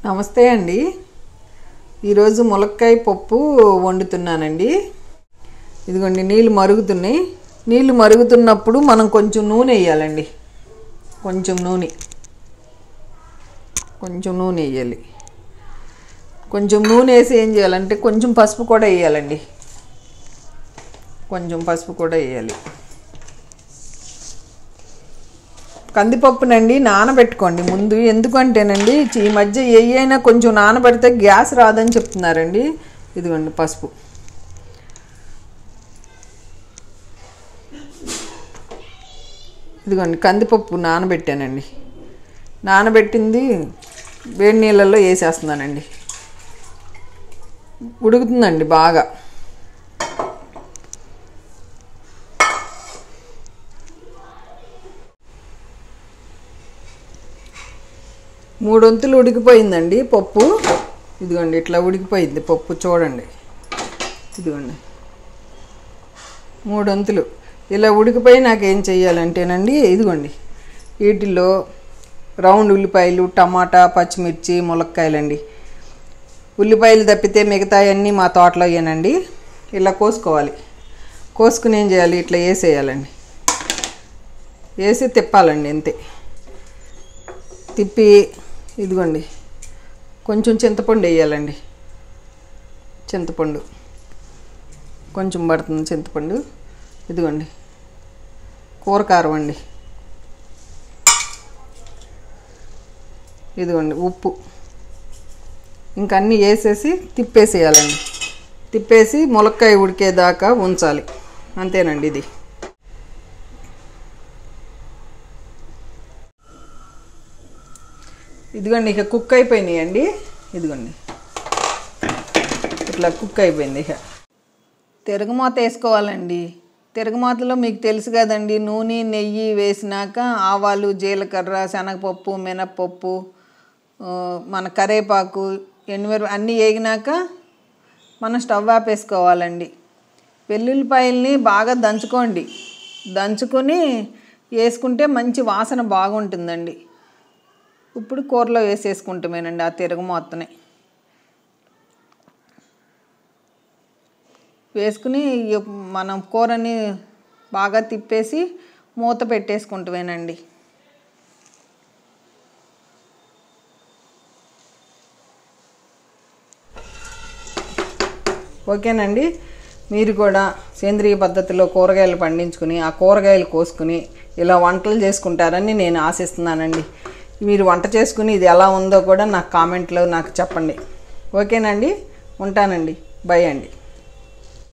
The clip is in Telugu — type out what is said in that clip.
నమస్తే అండి ఈరోజు ములక్కాయ పప్పు వండుతున్నానండి ఇదిగోండి నీళ్ళు మరుగుతున్నాయి నీళ్ళు మరుగుతున్నప్పుడు మనం కొంచెం నూనె వేయాలండి కొంచెం నూనె కొంచెం నూనె వేయాలి కొంచెం నూనె వేసి ఏం చేయాలంటే కొంచెం పసుపు కూడా వేయాలండి కొంచెం పసుపు కూడా వేయాలి కందిపప్పునండి నానబెట్టుకోండి ముందు ఎందుకంటేనండి ఈ మధ్య ఏ అయినా కొంచెం నానబెడితే గ్యాస్ రాదని చెప్తున్నారండి ఇదిగోండి పసుపు ఇదిగోండి కందిపప్పు నానబెట్టానండి నానబెట్టింది వేడి నీళ్ళల్లో వేసేస్తున్నానండి ఉడుకుతుందండి బాగా మూడొంతులు ఉడికిపోయిందండి పప్పు ఇదిగోండి ఇట్లా ఉడికిపోయింది పప్పు చూడండి ఇదిగోండి మూడొంతులు ఇలా ఉడికిపోయి నాకేం చెయ్యాలంటేనండి ఇదిగోండి వీటిల్లో రౌండ్ ఉల్లిపాయలు టమాటా పచ్చిమిర్చి ములక్కాయలండి ఉల్లిపాయలు తప్పితే మిగతా అన్నీ మా తోటలో అయ్యానండి ఇలా కోసుకోవాలి కోసుకుని ఏం చేయాలి ఇట్లా వేసేయాలండి వేసి తిప్పాలండి అంతే తిప్పి ఇదిగోండి కొంచెం చింతపండు వేయాలండి చింతపండు కొంచెం పడుతుంది చింతపండు ఇదిగోండి కూర కారం అండి ఇదిగోండి ఉప్పు ఇంకా అన్నీ వేసేసి తిప్పేసేయాలండి తిప్పేసి ములక్కాయ ఉడికేదాకా ఉంచాలి అంతేనండి ఇది ఇదిగోండి ఇక కుక్ అయిపోయినాయండి ఇదిగోండి ఇట్లా కుక్ అయిపోయింది ఇక తిరగమాత వేసుకోవాలండి తిరగమాతలో మీకు తెలుసు కదండి నూనె నెయ్యి వేసినాక ఆవాలు జీలకర్ర శనగపప్పు మినప్పప్పు ఆ, మన కరేపాకు ఎండుమిరప అన్నీ వేగినాక మనం స్టవ్ ఆపేసుకోవాలండి వెల్లుల్లిపాయల్ని బాగా దంచుకోండి దంచుకొని వేసుకుంటే మంచి వాసన బాగుంటుందండి ఇప్పుడు కూరలో వేసేసుకుంటామేనండి ఆ తిరగ మొత్తని వేసుకుని ఇక మనం కూరని బాగా తిప్పేసి మూత పెట్టేసుకుంటామేనండి ఓకేనండి మీరు కూడా సేంద్రియ పద్ధతిలో కూరగాయలు పండించుకుని ఆ కూరగాయలు కోసుకుని ఇలా వంటలు చేసుకుంటారని నేను ఆశిస్తున్నానండి మీరు వంట చేసుకుని ఇది ఎలా ఉందో కూడా నాకు కామెంట్లో నాకు చెప్పండి ఓకేనండి ఉంటానండి బై అండి